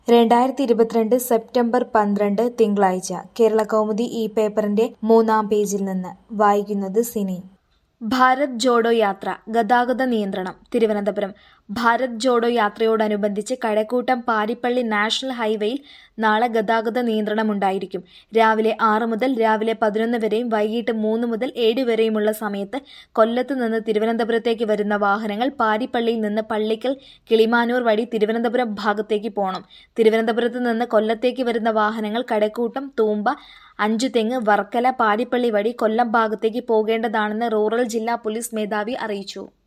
രണ്ടായിരത്തി ഇരുപത്തിരണ്ട് സെപ്റ്റംബർ പന്ത്രണ്ട് തിങ്കളാഴ്ച കേരളകൗമുദി ഈ പേപ്പറിന്റെ മൂന്നാം പേജിൽ നിന്ന് വായിക്കുന്നത് സിനി ഭാരത് ജോഡോ യാത്ര ഗതാഗത നിയന്ത്രണം തിരുവനന്തപുരം ഭാരത് ജോഡോ യാത്രയോടനുബന്ധിച്ച് കഴക്കൂട്ടം പാരിപ്പള്ളി നാഷണൽ ഹൈവേയിൽ നാളെ ഗതാഗത നിയന്ത്രണമുണ്ടായിരിക്കും രാവിലെ ആറ് മുതൽ രാവിലെ പതിനൊന്ന് വരെയും വൈകിട്ട് മൂന്ന് മുതൽ ഏഴ് വരെയുമുള്ള സമയത്ത് കൊല്ലത്ത് നിന്ന് തിരുവനന്തപുരത്തേക്ക് വരുന്ന വാഹനങ്ങൾ പാരിപ്പള്ളിയിൽ നിന്ന് പള്ളിക്കൽ കിളിമാനൂർ വഴി തിരുവനന്തപുരം ഭാഗത്തേക്ക് പോകണം തിരുവനന്തപുരത്ത് നിന്ന് കൊല്ലത്തേക്ക് വരുന്ന വാഹനങ്ങൾ കടക്കൂട്ടം തൂമ്പ അഞ്ചുതെങ്ങ് വർക്കല പാരിപ്പള്ളി വഴി കൊല്ലം ഭാഗത്തേക്ക് പോകേണ്ടതാണെന്ന് റൂറൽ ജില്ലാ പോലീസ് മേധാവി അറിയിച്ചു